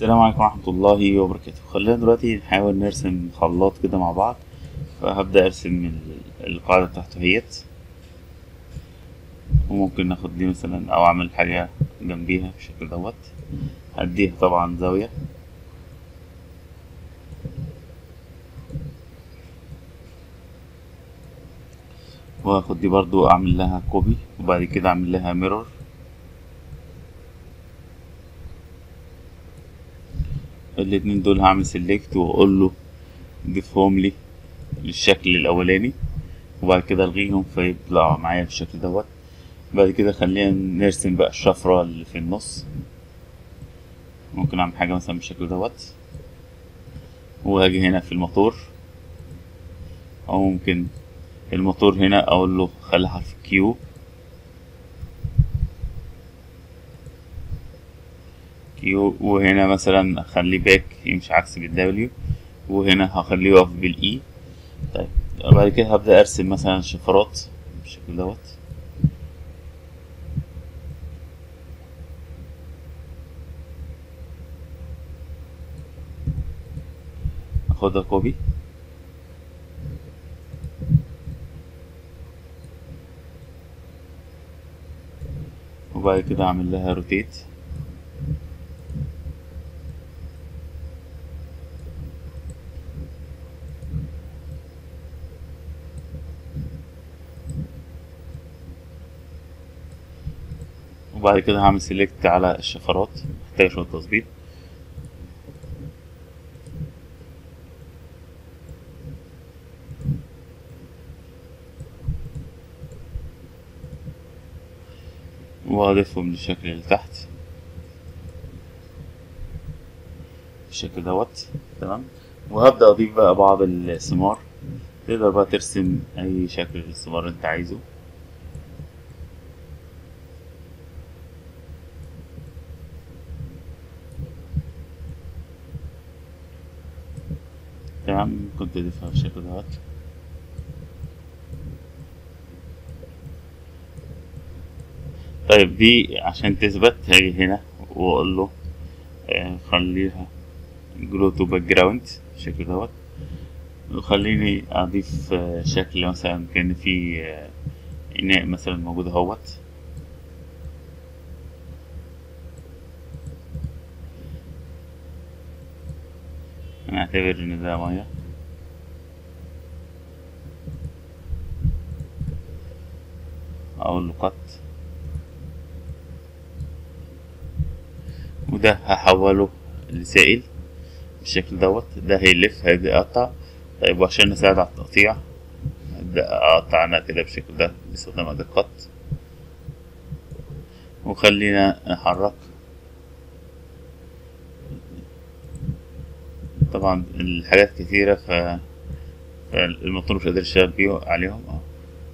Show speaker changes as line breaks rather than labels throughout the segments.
السلام عليكم ورحمة الله وبركاته خلينا دلوقتي نحاول نرسم خلاط كده مع بعض فهبدأ أرسم ال- القاعدة بتاعته اهيت وممكن ناخد دي مثلا أو أعمل حاجة جنبيها بالشكل دوت هديها طبعا زاوية وهاخد دي برضو أعمل لها كوبي وبعد كده أعمل لها ميرور الاتنين دول هعمل سيلكت واقول له ضيفهم لي للشكل الاولاني وبعد كده الغيهم فيطلع معايا بالشكل دوت بعد كده خلينا نرسم بقى الشفرة اللي في النص ممكن اعمل حاجة مثلا بالشكل دوت وهاجي هنا في الموتور او ممكن الموتور هنا اقول له خلي حرف كيو كيو وهنا مثلا اخليه باك يمشي عكس بالدبليو وهنا هخليه يقف بالاي طيب بعد كده هبدأ ارسم مثلا شفرات بالشكل دوت اخدها كوبي وبعد كده اعمل لها روتيت وبعد كده هعمل سيلكت على الشفرات محتاجة شوية تظبيط وأضيفهم للشكل اللي تحت بالشكل دوت تمام وهبدأ أضيف بقى بعض الثمار تقدر بقى ترسم أي شكل للثمار أنت عايزه تمام كنت أضيفها بالشكل دوت طيب دي عشان تثبت هاجي هنا وأقول له آه، خليها جلو تو باك جراوند بالشكل دوت وخليني أضيف آه، شكل مثلا كأن في آه، إناء مثلا موجود اهوت نعتبر إن ده مية أقول له قط وده هحوله لسائل بالشكل دوت ده هيلف هيبدأ يقطع طيب وعشان نساعد على التقطيع أبدأ أقطع أنا كده بالشكل ده باستخدام أداة قط وخلينا نحرك طبعا الحاجات كتيرة ف فالموتور مش قادر يشتغل بيه عليهم اه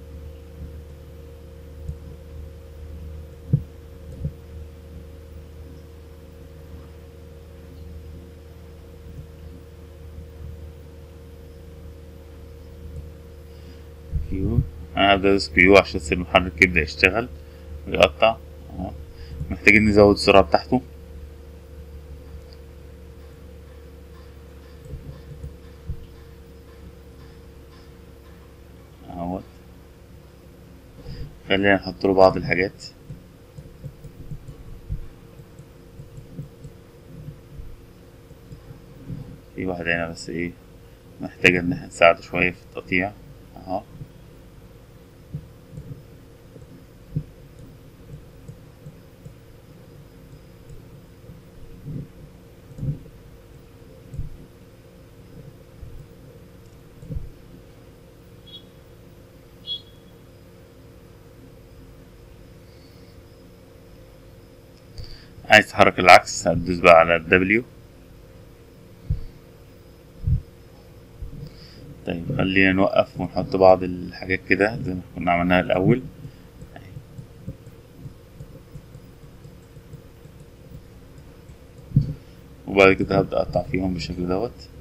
كيو انا هبدأ ادوس كيو عشان المحرك يبدأ يشتغل ويقطع اه محتاجين نزود السرعة بتاعته اهوت خلينا نحط له بعض الحاجات في واحدة هنا بس ايه محتاجة ان احنا نساعده شوية في التقطيع اهو عايز تحرك العكس هتدوس بقى على الدبليو طيب خلينا نوقف ونحط بعض الحاجات كده زي ما كنا عملناها الأول وبعد كده هبدأ أقطع فيهم بالشكل دوت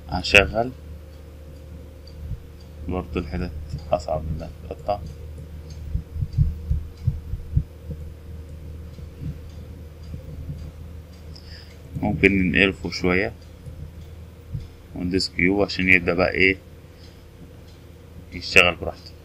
هشغل برضه الحتت أصعب إنها تتقطع ممكن ننقله فوق شوية وندوس كيو عشان يبدأ بقى ايه يشتغل براحته